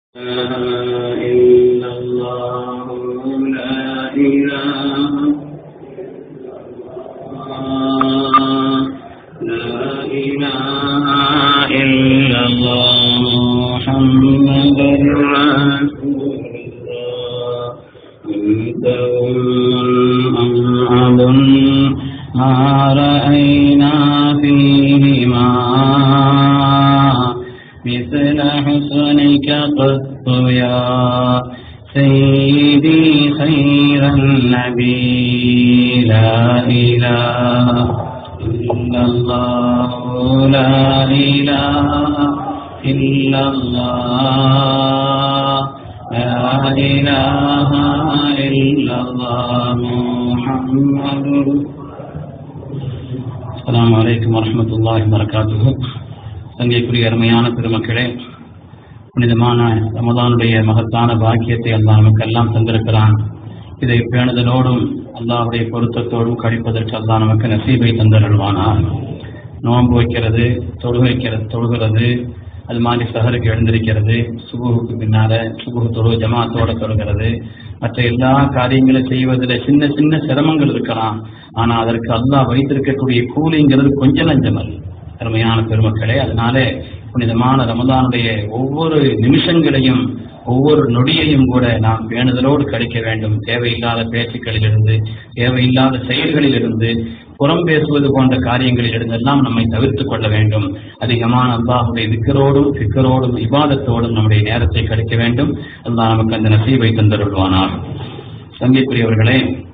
إلا الله لا إله لا إله إلا الله محمد رسول الله أنت أم أب ما رأينا فيهما مثل حسنك قط يا سيدي خير النبي لا إله إلا الله لا إله إلا الله لا إله إلا الله محمد السلام عليكم ورحمة الله وبركاته சங்கைக்குரிய அருமையான பெருமக்களே புனிதமான ரமதானுடைய மகத்தான பாக்கியத்தை அல்லாஹ் நமக்கெல்லாம் தந்திருக்கிறான் இதை பேணுதலோடும் அல்லாஹுடைய பொருத்தத்தோடும் கழிப்பதற்கு அல்லாஹ் நமக்கு நசீபை தந்தருள்வானார் நோன்பு வைக்கிறது தொழு வைக்கிறது தொழுகிறது அது மாதிரி சஹருக்கு எழுந்திருக்கிறது சுபுகுக்கு பின்னால சுபுகு தொழு ஜமாத்தோட தொழுகிறது மற்ற எல்லா காரியங்களும் செய்வதில் சின்ன சின்ன சிரமங்கள் இருக்கலாம் ஆனா அதற்கு அல்லாஹ் வைத்திருக்கக்கூடிய கூலிங்கிறது கொஞ்சம் நஞ்சம் அல்ல அருமையான பெருமக்களே அதனால புனிதமான ரமதானுடைய ஒவ்வொரு நிமிஷங்களையும் ஒவ்வொரு நொடியையும் கூட நாம் பேணுதலோடு கழிக்க வேண்டும் தேவையில்லாத பேச்சுக்களிலிருந்து தேவையில்லாத செயல்களிலிருந்து புறம் பேசுவது போன்ற காரியங்களில் இருந்தெல்லாம் நம்மை தவிர்த்துக் கொள்ள வேண்டும் அதிகமான அல்லாஹுடைய விக்கரோடும் சிக்கரோடும் விவாதத்தோடும் நம்முடைய நேரத்தை கழிக்க வேண்டும் அல்லாஹ் நமக்கு அந்த நசீவை தந்தருள்வானார் சங்கைக்குரியவர்களே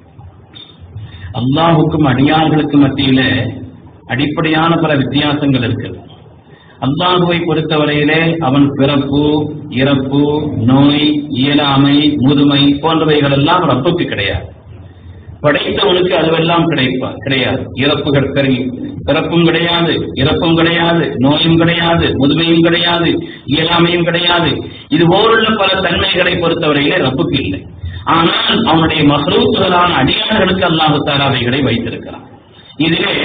அல்லாஹுக்கும் அடியார்களுக்கும் மத்தியில அடிப்படையான பல வித்தியாசங்கள் இருக்கு அல்லாஹுவை பொறுத்தவரையிலே அவன் பிறப்பு இறப்பு நோய் இயலாமை முதுமை போன்றவைகள் எல்லாம் ரப்புக்கு கிடையாது படைத்தவனுக்கு அதுவெல்லாம் கிடைப்பா கிடையாது இறப்புகள் பெருகி பிறப்பும் கிடையாது இறப்பும் கிடையாது நோயும் கிடையாது முதுமையும் கிடையாது இயலாமையும் கிடையாது இது போலுள்ள பல தன்மைகளை பொறுத்தவரையிலே ரப்புக்கு இல்லை ஆனால் அவனுடைய மகளூத்துகளான அடியார்களுக்கு அல்லாஹு தாராவைகளை வைத்திருக்கிறான் இதிலே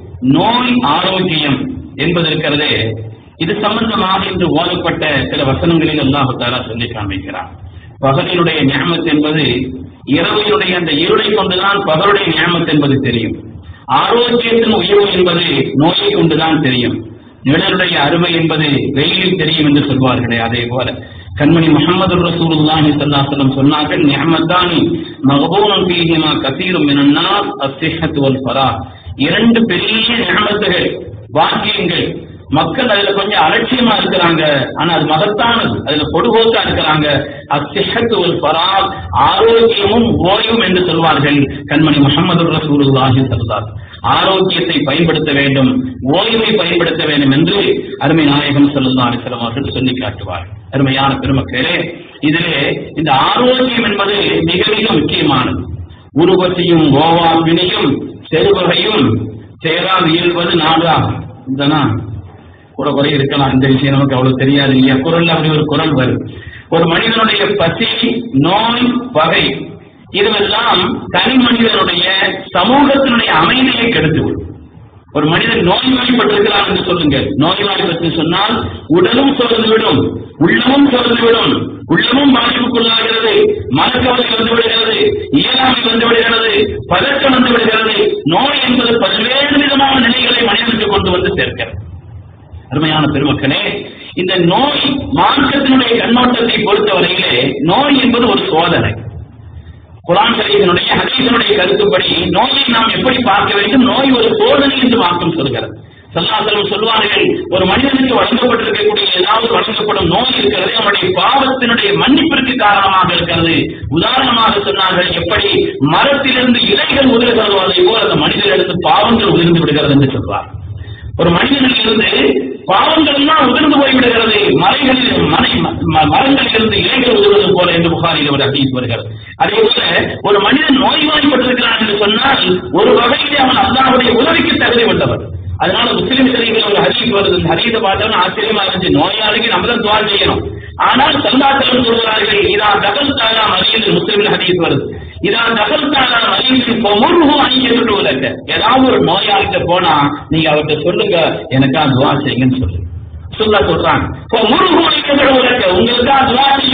நோய் ஆரோக்கியம் என்பது இருக்கிறதே இது சம்பந்தமாக இன்று ஓதப்பட்ட சில வசனங்களில் அல்லாஹு தாரா சொல்லி காண்பிக்கிறார் பகலினுடைய ஞாபகத் என்பது இரவையுடைய அந்த இருளை கொண்டுதான் பகலுடைய ஞாபகத் என்பது தெரியும் ஆரோக்கியத்தின் உயர்வு என்பது நோயை கொண்டுதான் தெரியும் நிழலுடைய அருமை என்பது வெயிலில் தெரியும் என்று சொல்வார்களே அதே போல கண்மணி முகமது ரசூலுல்லாஹி ஸல்லல்லாஹு சொன்னார்கள் நிஅமத்தானி மகபூனன் ஃபீஹிமா கஸீரும் மினன் நாஸ் அஸ்ஸிஹத்து வல் ஃபராஹ் இரண்டு பெரிய நியமத்துகள் வாக்கியங்கள் மக்கள் அதுல கொஞ்சம் அலட்சியமா இருக்கிறாங்க ஆனா அது மகத்தானது அதுல பொடுபோக்கா இருக்கிறாங்க அசிஹத்து ஒரு பரால் ஆரோக்கியமும் ஓய்வும் என்று சொல்வார்கள் கண்மணி முகமது ரசூலுல்லாஹி சல்லார் ஆரோக்கியத்தை பயன்படுத்த வேண்டும் ஓய்வை பயன்படுத்த வேண்டும் என்று அருமை நாயகம் சொல்லா அலிசலம் அவர்கள் சொல்லி காட்டுவார் அருமையான பெருமக்களே இதிலே இந்த ஆரோக்கியம் என்பது மிக மிக முக்கியமானது உருவத்தையும் ஓவா வினையும் செருவகையும் சேராது இயல்வது நாடாகும் இதனா கூட குறை இருக்கலாம் இந்த விஷயம் நமக்கு அவ்வளவு தெரியாது இல்லையா குரல்ல அப்படி ஒரு குரல் வரும் ஒரு மனிதனுடைய பசி நோய் பகை இதுவெல்லாம் தனி மனிதனுடைய சமூகத்தினுடைய அமைதியை கெடுத்துவிடும் ஒரு மனிதன் நோய்வாய்ப்பட்டிருக்கிறான் என்று சொல்லுங்கள் நோய்வாய்ப்பட்டு சொன்னால் உடலும் சோர்ந்துவிடும் உள்ளமும் சோர்ந்துவிடும் உள்ளமும் பாதிப்புக்குள்ளாகிறது மனக்கவலை வந்து விடுகிறது இயலாமை வந்து விடுகிறது பதற்றம் வந்து விடுகிறது நோய் என்பது பல்வேறு விதமான நிலைகளை மனிதனுக்கு கொண்டு வந்து சேர்க்கிறது அருமையான பெருமக்களே இந்த நோய் மார்க்கத்தினுடைய கண்ணோட்டத்தை பொறுத்தவரையிலே நோய் என்பது ஒரு சோதனை குரான் ஷரீஃபினுடைய ஹதீஸினுடைய கருத்துப்படி நோயை நாம் எப்படி பார்க்க வேண்டும் நோய் ஒரு சோதனை என்று மார்க்கம் சொல்கிறது சல்லாசலம் சொல்வார்கள் ஒரு மனிதனுக்கு வழங்கப்பட்டிருக்கக்கூடிய ஏதாவது வழங்கப்படும் நோய் இருக்கிறது அவனுடைய பாவத்தினுடைய மன்னிப்பிற்கு காரணமாக இருக்கிறது உதாரணமாக சொன்னார்கள் எப்படி மரத்திலிருந்து இலைகள் உதிர்கிறதோ அதை போல் அந்த மனிதனிடத்து பாவங்கள் உதிர்ந்து விடுகிறது என்று சொல்வார் ஒரு மனிதனிலிருந்து பாவங்கள் எல்லாம் உதிர்ந்து போய்விடுகிறது மலைகளில் மலை மரங்களில் இருந்து இலைகள் உதிர்வது போல என்று புகாரில் ஒரு ஹதீஸ் வருகிறது அதே போல ஒரு மனிதன் நோய்வாய்ப்பட்டிருக்கிறான் என்று சொன்னால் ஒரு வகையிலே அவன் அல்லாவுடைய உதவிக்கு தகுதி கொண்டவர் அதனால முஸ்லிம் சரிகள் ஒரு ஹதீஸ் வருது இந்த ஹதீஸை பார்த்தவன் ஆச்சரியமா இருந்துச்சு நோயாளிக்கு நம்ம தான் துவா செய்யணும் ஆனால் சல்லாத்தலம் சொல்கிறார்கள் இதா தகல் தாலா மறியல் முஸ்லிமில் ஹதீஸ் வருது இதா தகல் தாலா மறியல் முருகு அணிஞ்சிட்டு உலக ஏதாவது ஒரு நோயாளிட்ட போனா நீங்க அவர்கிட்ட சொல்லுங்க எனக்கா துவா செய்யுங்கன்னு சொல்லுங்க சொல்ல சொல்றாங்க முருகு அணிக்கப்பட உலக உங்களுக்கா துவா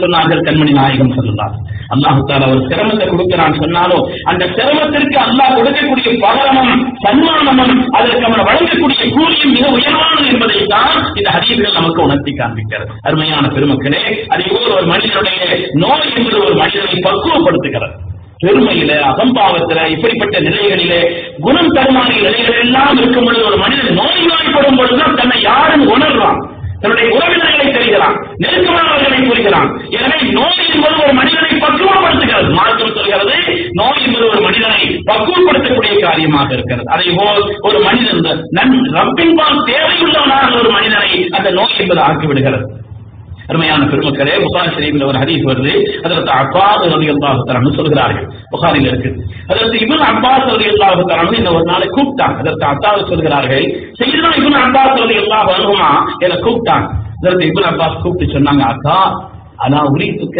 சொன்னார்கள் கண்மணி நாயகம் சொல்லலாம் அல்லாஹு தாலா ஒரு சிரமத்தை கொடுக்கிறான் சொன்னாலும் அந்த சிரமத்திற்கு அல்லாஹ் கொடுக்கக்கூடிய பகரமும் சன்மானமும் அதற்கு அவன் வழங்கக்கூடிய கூலியும் மிக உயர்வானது என்பதை தான் இந்த ஹதீஸ்கள் நமக்கு உணர்த்தி காண்பிக்கிறது அருமையான பெருமக்களே அதே போல் ஒரு மனிதனுடைய நோய் என்பது ஒரு மனிதனை பக்குவப்படுத்துகிறது பெருமையில அகம்பாவத்துல இப்படிப்பட்ட நிலைகளிலே குணம் தருமாறிய நிலைகள் எல்லாம் இருக்கும் பொழுது ஒரு மனிதன் நோய்வாய்ப்படும் பொழுதுதான் தன்னை யாரும் உணர்றான் தன்னுடைய உறவினர்களை தெரிகிறான் நெருக்கமானவர்களை புரிகிறான் எனவே நோய் என்பது ஒரு மனிதனை பக்குவப்படுத்துகிறது மார்க்கம் சொல்கிறது நோய் என்பது ஒரு மனிதனை பக்குவப்படுத்தக்கூடிய காரியமாக இருக்கிறது அதே போல் ஒரு மனிதன் நன் ரப்பின்பால் தேவையுள்ளவனாக ஒரு மனிதனை அந்த நோய் என்பது ஆக்கிவிடுகிறது அருமையான பெருமக்களே புகாரி ஷரீஃபில் ஒரு ஹதீஸ் வருது அதற்கு அப்பாஸ் ரலியல்லாஹு தஆலா சொல்கிறார்கள் புகாரில் இருக்கு அதற்கு இப்னு அப்பாஸ் ரலியல்லாஹு தஆலா இந்த ஒரு நாளை கூப்பிட்டாங்க அதற்கு அத்தாவு சொல்கிறார்கள் செய்தனா இப்னு அப்பாஸ் ரலியல்லாஹு அன்ஹுமா என கூப்பிட்டாங்க அதற்கு இப்னு அப்பாஸ் கூப்பிட்டு சொன்னாங்க அக்கா அலா உரித்துக்க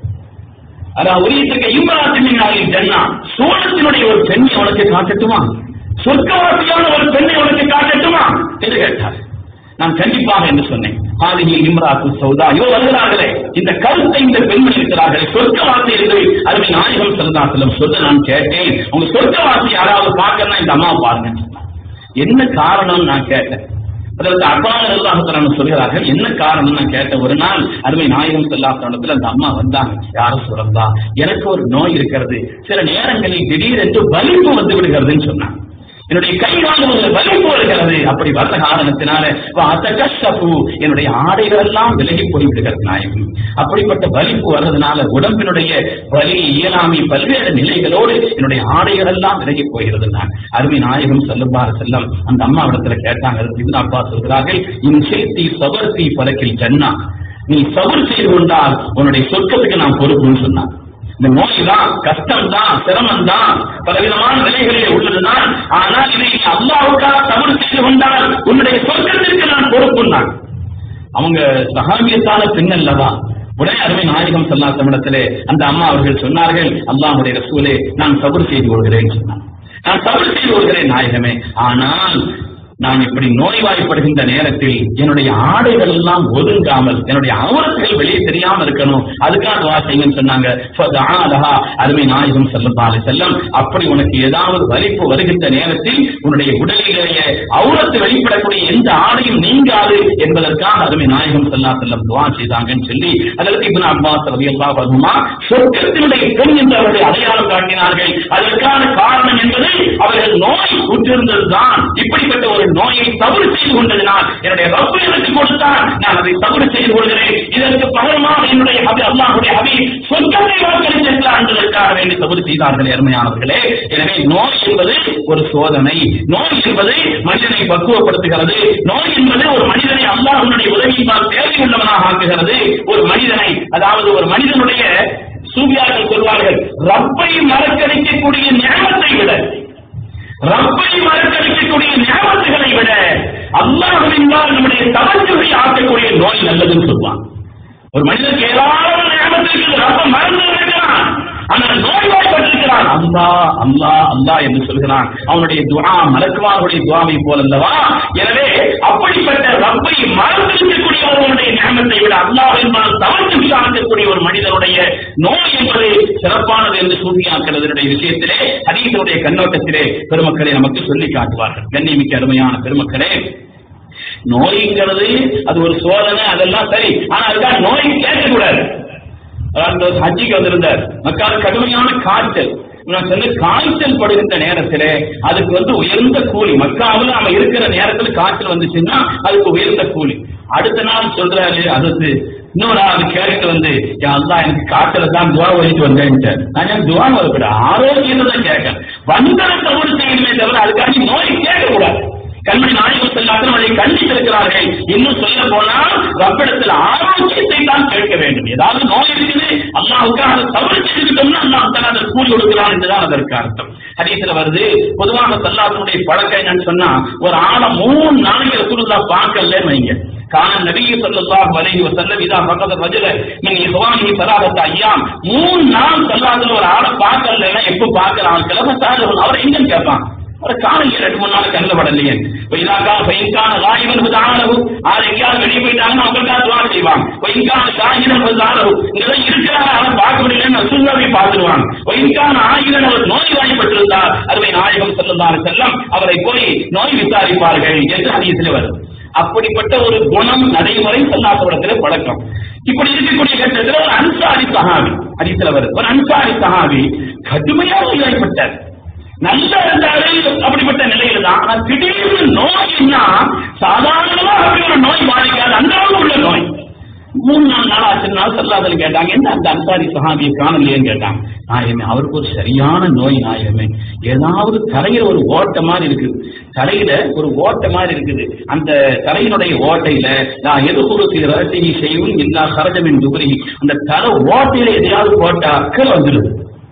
அலா உரித்துக்க இம்ராத்தின் நாளில் ஜன்னா சோழத்தினுடைய ஒரு பெண்ணை உனக்கு காட்டட்டுமா சொர்க்கவாசியான ஒரு பெண்ணை உனக்கு காட்டட்டுமா என்று கேட்டார் நான் கண்டிப்பாக என்று சொன்னேன் ஆதினி இம்ராத்து சௌதா இவ வருகிறார்களே இந்த கருத்தை இந்த பெண்மணி இருக்கிறார்களே சொர்க்கவாசி என்று அருமை நாயகம் செல்தாசலம் சொல்ல நான் கேட்டேன் உங்க சொர்க்கவாசி யாராவது பார்க்கணும்னா இந்த அம்மா பாருங்க என்ன காரணம் நான் கேட்டேன் அதற்கு அப்பான அல்லாஹத்தலான சொல்கிறார்கள் என்ன காரணம் நான் கேட்ட ஒரு நாள் அருமை நாயகம் செல்லாத்தனத்தில் அந்த அம்மா வந்தாங்க யாரும் சொல்லா எனக்கு ஒரு நோய் இருக்கிறது சில நேரங்களில் திடீரென்று வலிப்பு வந்து விடுகிறதுன்னு சொன்னாங்க என்னுடைய கை கால்கள் வலிப்பு வருகிறது அப்படி வந்த காரணத்தினால அத்தகஷ்டப்பு என்னுடைய ஆடைகள் எல்லாம் விலகி போய்விடுகிறது நாயகம் அப்படிப்பட்ட வலிப்பு வர்றதுனால உடம்பினுடைய வலி இயலாமை பல்வேறு நிலைகளோடு என்னுடைய ஆடைகள் எல்லாம் விலகி போகிறது நான் அருமை நாயகம் செல்லுமாறு செல்லம் அந்த அம்மா இடத்துல கேட்டாங்க இப்னு அப்பா சொல்கிறார்கள் இன் சேர்த்தி சபர்த்தி பறக்கில் ஜன்னா நீ சபர் செய்து கொண்டால் உன்னுடைய சொர்க்கத்துக்கு நான் பொறுப்புன்னு சொன்னான் இந்த நோய் தான் கஷ்டம் தான் சிரமம் தான் பலவிதமான நிலைகளிலே உள்ளதுதான் ஆனால் இதை நீ அல்லாவுக்காக தவறு செய்து கொண்டால் உன்னுடைய சொர்க்கத்திற்கு நான் பொறுப்புன்னான் அவங்க சகாமியத்தான பெண் அல்லவா உடனே அருமை நாயகம் சொல்லாத்தமிடத்திலே அந்த அம்மா அவர்கள் சொன்னார்கள் அல்லாஹுடைய ரசூலே நான் சபர் செய்து கொள்கிறேன் சொன்னான் நான் சபர் செய்து கொள்கிறேன் நாயகமே ஆனால் நான் இப்படி நோய்வாய்ப்படுகின்ற நேரத்தில் என்னுடைய ஆடைகள் எல்லாம் ஒதுங்காமல் என்னுடைய அவரத்துகள் வெளியே தெரியாம இருக்கணும் அதுக்காக துவா செய்யுங்கன்னு சொன்னாங்க ஃபதஆலஹா, அருமை நாயகம் செல்லம் செல்லம் அப்படி உனக்கு ஏதாவது வலிப்பு வருகின்ற நேரத்தில் உன்னுடைய உடலிலேயே அவுரத்து வெளிப்படக்கூடிய எந்த ஆடையும் நீங்காது என்பதற்காக அருமை நாயகம் செல்லா செல்லம் துவா செய்தாங்கன்னு சொல்லி அதற்கு இப்னு அப்பாஸ் ரலியல்லாஹு அன்ஹுமா சொர்க்கத்தினுடைய பெண் என்று அவர்கள் அடையாளம் காட்டினார்கள் அதற்கான காரணம் என்பது அவர்கள் நோய் உற்றிருந்ததுதான் இப்படிப்பட்ட ஒரு நோயை தவறு செய்து கொண்டதினால் என்னுடைய ரப்பு எனக்கு கொடுத்தான் நான் அதை தவறு செய்து கொள்கிறேன் இதற்கு பகரமாக என்னுடைய அபி அல்லாஹுடைய அபி சொர்க்கத்தை வாக்களித்திருக்கிறார் என்பதற்காக வேண்டி தவறு செய்தார்கள் அருமையானவர்களே எனவே நோய் என்பது ஒரு சோதனை நோய் என்பது மனிதனை பக்குவப்படுத்துகிறது நோய் என்பது ஒரு மனிதனை அல்லாஹ்வுடைய உதவியினால் தேவையுள்ளவனாக ஆக்குகிறது ஒரு மனிதனை அதாவது ஒரு மனிதனுடைய சூவியார்கள் சொல்வார்கள் ரப்பை மறக்கடிக்கக்கூடிய ஞானத்தை விட ரப்பை மறக்கடிக்கக்கூடிய ஞாபகங்களை விட அல்லாஹுவின்பால் நம்முடைய தவறுகளை ஆக்கக்கூடிய நோய் நல்லதுன்னு சொல்லுவான் ஒரு மனிதனுக்கு ஏதாவது ஞாபகத்திற்கு ரப்ப மறந்து இருக்கிறான் ஆனால் நோய்வாய்ப்பட்டிருக்கிறான் அல்லா அல்லா அல்லா என்று சொல்கிறான் அவனுடைய துவா மலக்குமாருடைய துவாவை போல் அல்லவா எனவே அப்படிப்பட்ட ரப்பை மறந்திருக்கக்கூடிய ஒருவனுடைய ஞானத்தை விட அல்லாஹின்பால் தவறு ஆக்கக்கூடிய ஒரு மனிதனுடைய நோய் என்பது சிறப்பானது என்று சூழ்நியாக்கிறதனுடைய விஷயத்திலே ஹதீசனுடைய கண்ணோட்டத்திலே பெருமக்களை நமக்கு சொல்லி காட்டுவார்கள் கண்ணியமிக்க அருமையான பெருமக்களே நோய்ங்கிறது அது ஒரு சோதனை அதெல்லாம் சரி ஆனா அதுக்காக நோய் கேட்கக்கூடாது அதாவது ஹஜ்ஜிக்கு வந்திருந்தார் மக்கள் கடுமையான காய்ச்சல் நான் சொன்ன காய்ச்சல் படுகின்ற நேரத்திலே அதுக்கு வந்து உயர்ந்த கூலி மக்காவில் நாம இருக்கிற நேரத்துல காய்ச்சல் வந்துச்சுன்னா அதுக்கு உயர்ந்த கூலி அடுத்த நாள் சொல்றாரு அதுக்கு இன்னொரு ஆள் கேட்டு வந்து "யா அல்லாஹ் எனக்கு காய்ச்சல தான் துவா ஒழிச்சு வந்தேன்ட்டு நான் ஏன் துவா வரக்கூட ஆரோக்கியத்தை தான் கேட்கறேன் வந்ததை தவறு செய்யணுமே தவிர அதுக்காக நோய் கேட்கக்கூடாது கண்மணி நாயகம் செல்லாமல் அதை கண்டித்திருக்கிறார்கள் இன்னும் சொல்ல போனால் ரப்பிடத்தில் ஆரோக்கியத்தை தான் கேட்க வேண்டும் ஏதாவது நோய் இருக்குது அல்லாவுக்கு அதை தவறு செய்துவிட்டோம்னா அல்லாஹ் தான் அதை கூலி கொடுக்கிறான் என்றுதான் அதற்கு அர்த்தம் ஹதீஸ்ல வருது பொதுவாக சல்லாசனுடைய பழக்கம் என்னன்னு சொன்னா ஒரு ஆளை மூணு நாளைக்கு ரசூலுல்லா பார்க்கலன்னு வைங்க கான நபிய ஸல்லல்லாஹு அலைஹி வஸல்லம் இதா ஃபகத ரஜுல மின் இஹ்வானிஹி ஸலாஹத்த அய்யாம் மூணு நாள் சல்லாத்துல ஒரு ஆளை பார்க்கலன்னா எப்ப பார்க்கறான் கிளம்ப சார் அவர் எங்கன்னு கேட்பான் ஒரு காலையில் ரெண்டு மூணு நாள் கண்ணில் படலையே வைலாக்கா பைன்கான காயிவன் புதானவு ஆறு எங்கேயாவது வெளியே போயிட்டாங்கன்னா அவங்களுக்காக துவா செய்வாங்க பைன்கான காயிவன் புதானவு இங்கதான் இருக்கிறாங்க அவன் பார்க்க முடியலன்னு ரசூல்லாவை பார்த்துருவாங்க பைன்கான ஆயுதன் அவர் நோய் வாய்ப்பட்டிருந்தார் அருமை நாயகம் செல்லுந்தார் செல்லம் அவரை போய் நோய் விசாரிப்பார்கள் என்று ஹதீஸில் வருது அப்படிப்பட்ட ஒரு குணம் நடைமுறை சல்லாசபடத்தில் பழக்கம் இப்படி இருக்கக்கூடிய கட்டத்தில் ஒரு அன்சாரி சஹாபி ஹதீஸ்ல வருது ஒரு அன்சாரி சஹாபி கடுமையாக நோய்வாய்ப்பட்டார் நல்லா இருந்தாலே அப்படிப்பட்ட நிலையில தான் ஆனா திடீர்னு நோய்னா சாதாரணமா அப்படி ஒரு நோய் பாதிக்காது அந்த அளவுக்கு உள்ள நோய் மூணு நாலு நாள் ஆச்சு நாள் சொல்லாதன்னு கேட்டாங்க என்ன அந்த அன்சாரி சஹாபியை காணலையேன்னு கேட்டாங்க நாயகமே அவருக்கு ஒரு சரியான நோய் நாயகமே ஏதாவது தலையில ஒரு ஓட்டை மாதிரி இருக்குது தலையில ஒரு ஓட்டை மாதிரி இருக்குது அந்த தலையினுடைய ஓட்டையில நான் எதிர்ப்பு சில ரசிகை செய்யும் எல்லா சரஜமின் துபரி அந்த தலை ஓட்டையில எதையாவது போட்டா அக்கல் வந்துடுது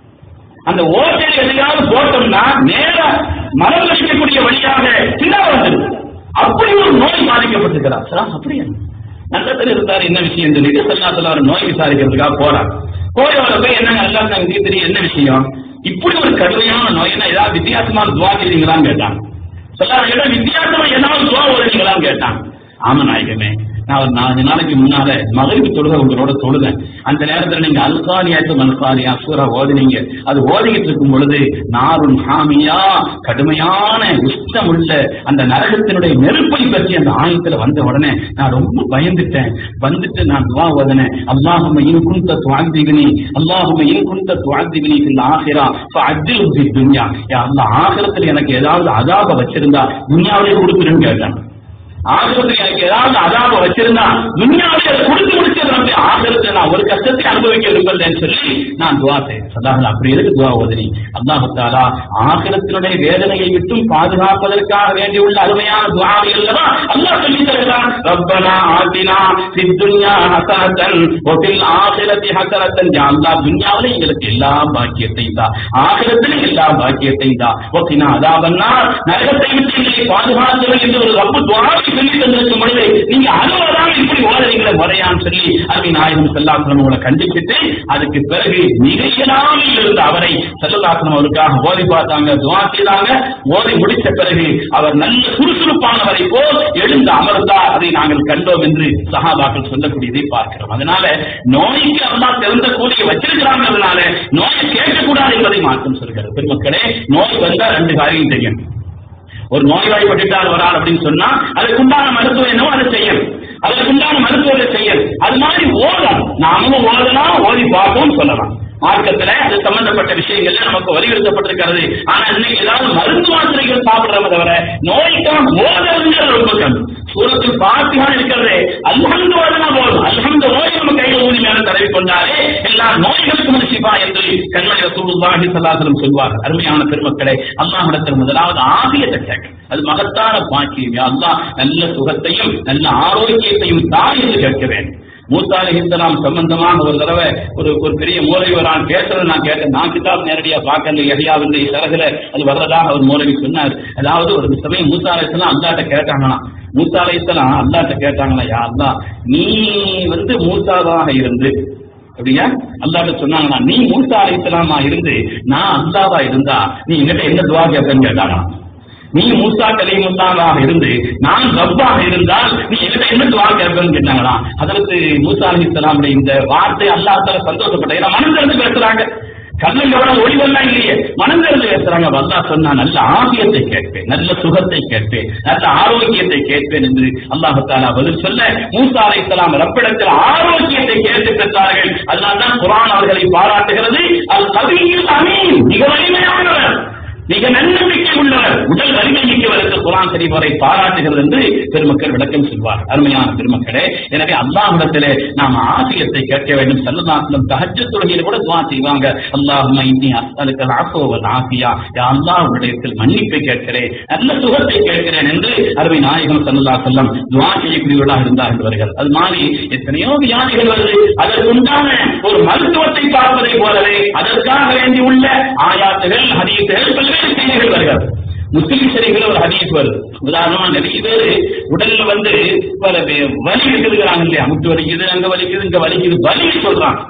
அந்த ஓட்டையில எதையாவது போட்டோம்னா நேரா மரம் கழிக்கக்கூடிய வழியாக சின்ன வந்துடுது அப்படி ஒரு நோய் பாதிக்கப்பட்டிருக்கிறார் சார் அப்படியா நல்லத்தில் இருந்தார் என்ன விஷயம் சொல்லிட்டு சல்லாத்துல ஒரு நோய் விசாரிக்கிறதுக்காக போறார் போய் அவரை போய் என்னங்க எல்லாம் நாங்க தெரியும் என்ன விஷயம் இப்படி ஒரு கடுமையான நோய்னா ஏதாவது வித்தியாசமான துவா செய்றீங்களான்னு கேட்டாங்க சொல்லாத கேட்டா வித்தியாசமா ஏதாவது துவா ஓடுறீங்களான்னு கேட்டாங்க ஆமா நாயகமே நான் ஒரு நாலஞ்சு நாளைக்கு முன்னால மகிழ்வு தொழுக உங்களோட தொழுதேன் அந்த நேரத்துல நீங்க அல்காலியாத்து மல்காலியா சூரா ஓதுனீங்க அது ஓதிக்கிட்டு இருக்கும் பொழுது நாரும் ஹாமியா கடுமையான உஷ்டம் உள்ள அந்த நரகத்தினுடைய நெருப்பை பற்றி அந்த ஆயத்துல வந்த உடனே நான் ரொம்ப பயந்துட்டேன் வந்துட்டு நான் துவா ஓதனேன் அல்லாஹும இன் குந்த துவாக்திகினி அல்லாஹும இன் குந்த துவாக்திகினி ஃபில் ஆஹிரா ஃபஅஜில் ஃபி துன்யா யா அல்லாஹ் ஆகிரத்தில் எனக்கு ஏதாவது அதாப வச்சிருந்தா துன்யாவிலே கொடுத்துருன்னு கேட்டான் ஆகிரத்தில் எனக்கு ஏதாவது அதாப வச்சிருந்தா துன்யாவிலே அதை கொடுத்து முடிச்சிருந்தேன் ஆகிரத்தை நான் ஒரு கஷ்டத்தை அனுபவிக்க விரும்பலன்னு சொல்லி நான் துவா செய்தேன் சதாகள் அப்படி இருக்கு துவா ஓதனி அல்லாஹு தாலா ஆகிரத்தினுடைய வேதனையை விட்டும் பாதுகாப்பதற்காக வேண்டியுள்ள அருமையான துவாவை அல்லவா அல்லாஹ் சொல்லி தருகிறான் ரப்பனா ஆத்தினா ஃபித் துன்யா ஹஸனத்தன் வ ஃபில் ஆখিরাতি ஹஸனத்தன் யா அல்லாஹ் துன்யாவிலே எங்களுக்கு எல்லா பாக்கியத்தையும் தா ஆகிரத்திலே எல்லா பாக்கியத்தையும் தா வ கினா அதாபன்னார் நரகத்தை விட்டு எங்களை பாதுகாத்தவர் என்று ஒரு ரப்பு துவாவை சொல்லி தந்திருக்கும் பொழுது நீங்க அனுவதான் இப்படி ஓடுறீங்களே முறையான்னு சொல்லி அருமை நாயகம் செல்லாசனம் உங்களை கண்டிப்பிட்டு அதுக்கு பிறகு நிகழ்ச்சியாமல் இருந்த அவரை செல்லதாசனம் அவருக்காக ஓதி பார்த்தாங்க துவா செய்தாங்க ஓதி முடித்த பிறகு அவர் நல்ல சுறுசுறுப்பானவரை போல் எழுந்து அமர்ந்தார் அதை நாங்கள் கண்டோம் என்று சஹாபாக்கள் சொல்லக்கூடியதை பார்க்கிறோம் அதனால நோய்க்கு அல்லா திறந்த கூலியை வச்சிருக்கிறாங்கிறதுனால நோயை கேட்கக்கூடாது என்பதை மாற்றம் சொல்கிறது பெருமக்களே நோய் வந்தா ரெண்டு காரியம் தெரியும் ஒரு நோய்வாய்ப்பட்டுட்டார் வரால் அப்படின்னு சொன்னா அதுக்குண்டான மருத்துவம் என்னவோ அதை செய்யணும் அதற்குண்டான மருத்துவத்தை செய்யணும் அது மாதிரி ஓதலாம் நாமும் ஓதலாம் ஓதி பார்ப்போம் சொல்லலாம் மார்க்கத்துல அது சம்பந்தப்பட்ட விஷயங்கள்ல நமக்கு வலியுறுத்தப்பட்டிருக்கிறது ஆனா இன்னைக்கு ஏதாவது மருந்து மாத்திரைகள் சாப்பிடுறவங்க தவிர நோய்க்காக ஓதல்ங்கிறது ரொம்ப கம்மி சூரத்தில் பாத்தியா இருக்கிறது அல்ஹம்து ஓதுனா போதும் அல்ஹம்து நோய் நம்ம கையில ஊதி மேல தடவி கொண்டாலே எல்லா நோய்களுக்கும் சிபா என்று கண்மணி ரசூலுல்லாஹி ஸல்லல்லாஹு சொல்வார் அருமையான பெருமக்களே அல்லாஹ்விடத்தில் முதலாவது ஆபியத்தை கேட்க அது மகத்தான பாக்கியம் யா அல்லாஹ் நல்ல சுகத்தையும் நல்ல ஆரோக்கியத்தையும் தாய் என்று கேட்க வேண்டும் மூசா அலிஹிஸ்லாம் சம்பந்தமாக ஒரு தடவை ஒரு ஒரு பெரிய மூலவிவரான் பேசுறதை நான் கேட்டேன் நான் கிதாப் நேரடியா பார்க்கல எஹியாவின் சரகுல அது வர்றதாக அவர் மூலவி சொன்னார் அதாவது ஒரு சமயம் மூசா அலிஸ்லாம் அல்லாட்ட கேட்டாங்களாம் மூசா அலிஸ்லாம் அல்லாட்ட கேட்டாங்களா யா அல்லா நீ வந்து மூசாவாக இருந்து அப்படியா அல்லாட்ட சொன்னாங்களா நீ மூசா அலிஸ்லாமா இருந்து நான் அல்லாவா இருந்தா நீ என்கிட்ட என்ன துவா கேட்பேன்னு கேட்டாங்களாம் நீ மூசா கலீமுல்லாவாக இருந்து நான் ரப்பாக இருந்தால் நீ என்கிட்ட என்ன துவா கேட்பேன்னு கேட்டாங்களா அதற்கு மூசா அலி இஸ்லாமுடைய இந்த வார்த்தை அல்லாஹால சந்தோஷப்பட்ட ஏன்னா மனம் திறந்து பேசுறாங்க கண்ணில் எவ்வளவு ஒளிவெல்லாம் இல்லையே மனம் திறந்து பேசுறாங்க வல்லா சொன்னா நல்ல ஆபியத்தை கேட்பேன் நல்ல சுகத்தை கேட்பேன் நல்ல ஆரோக்கியத்தை கேட்பேன் என்று அல்லாஹு தாலா பதில் சொல்ல மூசா அலை இஸ்லாம் ரப்பிடத்தில் ஆரோக்கியத்தை கேட்டு பெற்றார்கள் அதனால்தான் குரான் அவர்களை பாராட்டுகிறது அது கவியில் அமீன் மிக வலிமையானவர் மிக நன்னம்பிக்கை உள்ளவர் உடல் வலிமை மிக்கவருக்கு குரான் சரிவரை பாராட்டுகிறது என்று பெருமக்கள் விளக்கம் சொல்வார் அருமையான பெருமக்களே எனவே அல்லாஹிடத்திலே நாம் ஆசியத்தை கேட்க வேண்டும் செல்லதாசலம் தஹஜ தொழுகையில கூட துவா செய்வாங்க அல்லாஹ் இன்னி அஸ்தலுக்கள் ஆசோவல் ஆசியா யா அல்லாஹ் விடயத்தில் மன்னிப்பை கேட்கிறேன் நல்ல சுகத்தை கேட்கிறேன் என்று அருமை நாயகம் சல்லா செல்லம் துவா செய்யக்கூடியவர்களாக இருந்தார் என்பவர்கள் அது மாதிரி எத்தனையோ வியாதிகள் வருது அதற்குண்டான ஒரு மருத்துவத்தை பார்ப்பதை போலவே அதற்காக வேண்டி உள்ள ஆயாத்துகள் ஹதீசுகள் பல்வேறு செய்திகள் வருகிறது முஸ்லிம் சரிகள் ஒரு ஹதீஸ் வருது உதாரணமா நிறைய பேர் உடல்ல வந்து பல வே- வலி இருக்குதுங்கிறாங்க இல்லையா முட்டு வலிக்குது அங்க வலிக்குது இங்க வலிக்குது வலி சொல்றாங்க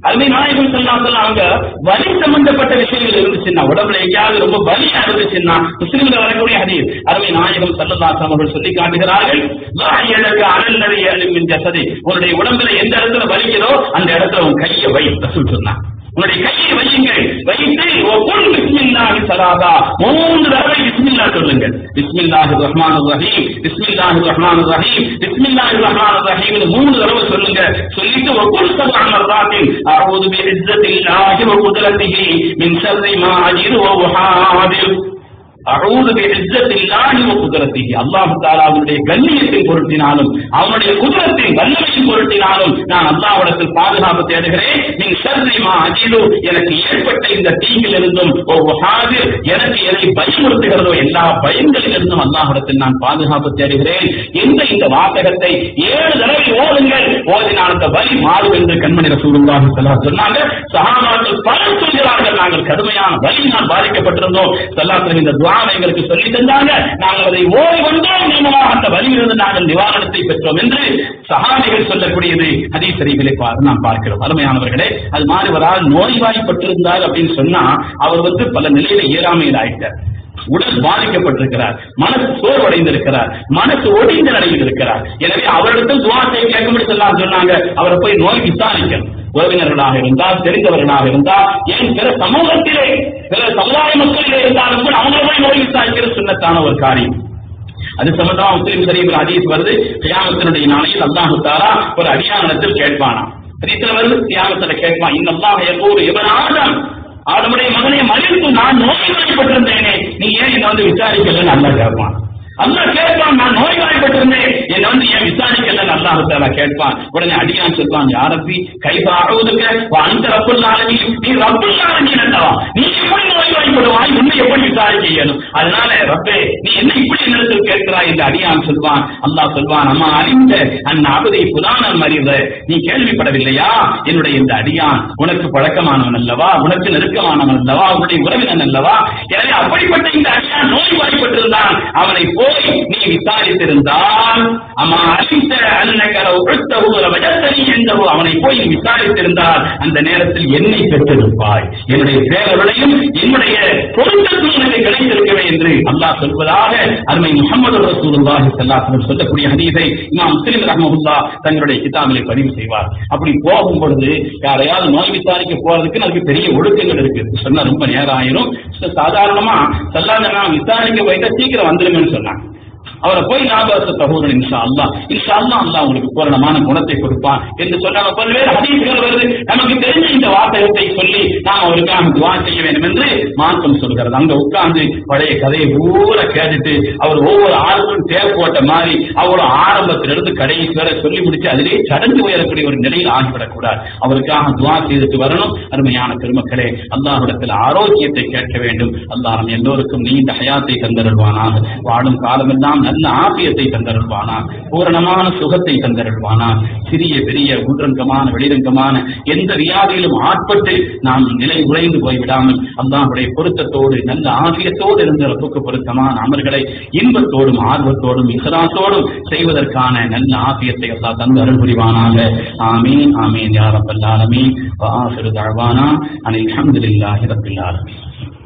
அதுமே நாயகம் சொல்லாமல் அவங்க வலி சம்பந்தப்பட்ட விஷயங்கள் இருந்துச்சுன்னா உடம்புல எங்கேயாவது ரொம்ப வலியா இருந்துச்சுன்னா முஸ்லிம்ல வரக்கூடிய ஹதீஸ் அருமை நாயகம் சல்லல்லாஸ் அவர்கள் சொல்லி காட்டுகிறார்கள் "லா எனக்கு அனல்லதை அழுமின் ஜசதி உன்னுடைய உடம்புல எந்த இடத்துல வலிக்கிறோ அந்த இடத்துல உன் கையை வை ரசூல் சொன்னான் உன்னுடைய கையை வையுங்கள் வைத்து ஒவ்வொரு பிஸ்மில்லாஹி சலாதா மூன்று தடவை பிஸ்மில்லா சொல்லுங்கள் பிஸ்மில்லாஹி ரஹ்மான் ரஹீம் பிஸ்மில்லாஹி ரஹ்மான் ரஹீம் பிஸ்மில்லாஹி ரஹ்மான் ரஹீம் மூணு தடவை சொல்லுங்க சொல்லிட்டு ஒவ்வொரு சபான் மர்ராத்தின் அவுது பி இஸ்ஸத்தில்லாஹி வ குத்ரத்திஹி மின் ஷர்ரி மா அஜிரு வ உஹாதிர் அவுது பி இஸ்ஸத்தில்லாஹி வ குத்ரத்திஹி அல்லாஹ் தஆலாவுடைய கண்ணியத்தின் பொருட்டினாலும் அவனுடைய குதிரத்தின் வல்லமையின் பொருட்டினாலும் நான் அல்லாஹ்விடத்தில் பாதுகாப்பு தேடுகிறேன் நீ ஷர்ரி மா அஜிது எனக்கு ஏற்பட்ட இந்த தீங்கிலிருந்தும் ஓ உஹாதிர் எனக்கு எதை பயமுறுத்துகிறதோ எல்லா பயங்களிலிருந்தும் அல்லாஹ்விடத்தில் நான் பாதுகாப்பு தேடுகிறேன் என்ற இந்த வாசகத்தை ஏழு தடவை ஓதுங்கள் ஓதினால் அந்த வலி மாறும் என்று கண்மணி ரசூலுல்லாஹி ஸல்லல்லாஹு அலைஹி சொன்னாங்க சஹாபாக்கள் பலர் சொல்கிறார்கள் நாங்கள் கடுமையான வலியினால் பாதிக்கப்பட்டிருந்தோம் ஸல்லல்லாஹு இந்த துஆவை எங்களுக்கு சொல்லி தந்தாங்க நாங்கள் அதை ஓதி வந்தோம் நியமமாக அந்த வலியிலிருந்து நாங்கள் நிவாரணத்தை பெற்றோம் என்று சஹாபிகள் சொல்லக்கூடியது ஹதீஸ் ஷரீஃபிலே பா- நாம் பார்க்கிறோம் அருமையானவர்களே அது மாதிரி ஒரு ஆள் நோய்வாய்ப்பட்டிருந்தார் அப்படின்னு சொன்னா அவர் வந்து பல நிலையில இயலாமையில் ஆயிட்டார் உடல் பாதிக்கப்பட்டிருக்கிறார் மனசு சோர்வடைந்திருக்கிறார் மனசு ஒடிந்த நிலையில் இருக்கிறார் எனவே அவரிடத்தில் துவா செய்ய கேட்கும்படி சொல்லலாம் சொன்னாங்க அவரை போய் நோய் விசாரிக்கணும் உறவினர்களாக இருந்தால் தெரிந்தவர்களாக இருந்தால் ஏன் பிற சமூகத்திலே பிற சமுதாய மக்களிலே இருந்தாலும் கூட அவங்களை போய் நோய் விசாரிக்கிறது சுண்ணத்தான ஒரு காரியம் அது சம்பந்தமா முஸ்லிம் ஷரீஃபில் ஹதீஸ் வருது கியாமத்தினுடைய நாளையில் அல்லாஹு தாலா ஒரு அடியானத்தில் கேட்பானா ஹதீஸ்ல வருது கியாமத்துல கேட்பான் இந்த அல்லாஹ் எப்போது இவன் ஆதம் ஆதமுடைய மகனை மறித்து நான் நோய்வாய்ப்பட்டிருந்தேனே நீ ஏன் என்ன வந்து விசாரிக்கலன்னு அல்லாஹ் கேட்பான் அல்லாஹ் கேட்பான் நான் நோய்வாய்ப்பட்டிருந்தேன் என்ன வந்து ஏன் விசாரிக்கலன்னு அல்லாஹ் தாலா கேட்பான் உடனே அடியான் சொல்வான் யாரப்பி கைபா அழுவதுக்கு அந்த ரப்புல் ஆலமீ நீ ரப்புல் ஆலமீன் அல்லவா நீ எப்படி நோய்வாய்ப்படுவாய் உன்னை எப்படி விசாரிக்க இயலும் அதனால ரப்பே நீ என்ன இப்படி என்னிடத்தில் கேட்கிறாய் என்று அடியான் சொல்வான் அல்லாஹ் சொல்வான் அம்மா அறிந்த அந் அபதை புலானம் அறிந்த நீ கேள்விப்படவில்லையா என்னுடைய இந்த அடியான் உனக்கு பழக்கமானவன் அல்லவா உனக்கு நெருக்கமானவன் அல்லவா உன்னுடைய உறவினன் அல்லவா எனவே அப்படிப்பட்ட இந்த அடியான் நோய்வாய்ப்பட்டிருந்தான் அவனை போய் நீ விசாரித்திருந்தால் அம்மா அறிந்த அன்னகர உழுத்தவோ வஜத்தனி என்றவோ அவனை போய் நீ விசாரித்திருந்தால் அந்த நேரத்தில் என்னை பெற்றிருப்பாய் என்னுடைய பேரவளையும் என்னுடைய பொருத்தத்தும் எனக்கு கிடைத்திருக்கவே என்று அல்லாஹ் சொல்வதாக அருமை முகமது ரசூலுல்லாஹி ஸல்லல்லாஹு அலைஹி வஸல்லம் சொல்லக்கூடிய ஹதீஸை இமாம் முஸ்லிம் ரஹ்மஹுல்லா தங்களுடைய கிதாபிலே பதிவு செய்வார் அப்படி போகும் பொழுது யாரையாவது நோய் விசாரிக்க போறதுக்கு அதுக்கு பெரிய ஒழுக்கங்கள் இருக்கு சொன்னா ரொம்ப நேரம் ஆயிரும் சாதாரணமா சல்லாத விசாரிக்க போயிட்டா சீக்கிரம் வந்துருங்கன்னு சொன்னாங்க அவரை போய் ஞாபகத்தை தகவல் இன்ஷா அல்லா இன்ஷா அல்லா அல்லா உங்களுக்கு பூரணமான குணத்தை கொடுப்பான் என்று சொன்னாங்க பல்வேறு ஹதீஸ்கள் வருது நமக்கு தெரிஞ்ச இந்த வாசகத்தை சொல்லி நாம் அவருக்காக துவா செய்ய வேண்டும் என்று மார்க்கம் சொல்கிறது அங்க உட்கார்ந்து பழைய கதையை பூரா கேட்டுட்டு அவர் ஒவ்வொரு ஆளுக்கும் தேவை போட்ட மாதிரி அவ்வளவு ஆரம்பத்திலிருந்து கடைசி வரை சொல்லி முடிச்சு அதிலே சடங்கு உயரக்கூடிய ஒரு நிலையில் ஆகிவிடக்கூடாது அவருக்காக துவா செய்துட்டு வரணும் அருமையான பெருமக்களே அல்லாஹ்விடத்தில் ஆரோக்கியத்தை கேட்க வேண்டும் அல்லாஹ் நம் எல்லோருக்கும் நீண்ட ஹயாத்தை தந்தருள்வானாக வாழும் காலமெல்லாம் நல்ல ஆபியத்தை தந்தருள்வானா பூரணமான சுகத்தை தந்தருள்வானா சிறிய பெரிய உள்ரங்கமான வெளிரங்கமான எந்த வியாதியிலும் ஆட்பட்டு நாம் நிலை உறைந்து போய்விடாமல் அல்லாஹுடைய பொருத்தத்தோடு நல்ல ஆசியத்தோடு இருந்த ரப்புக்கு பொருத்தமான அமர்களை இன்பத்தோடும் ஆர்வத்தோடும் இசராத்தோடும் செய்வதற்கான நல்ல ஆசியத்தை அல்லாஹ் தந்து அருள் புரிவானாக ஆமீன் ஆமீன் யா ரப்பல் ஆலமீன் வ ஆஃபிரு தஅவானா அனில் ஹம்துலில்லாஹி ரப்பில் ஆலமீன்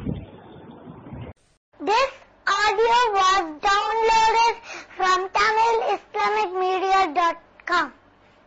This audio was downloaded from TamilIslamicMedia.com.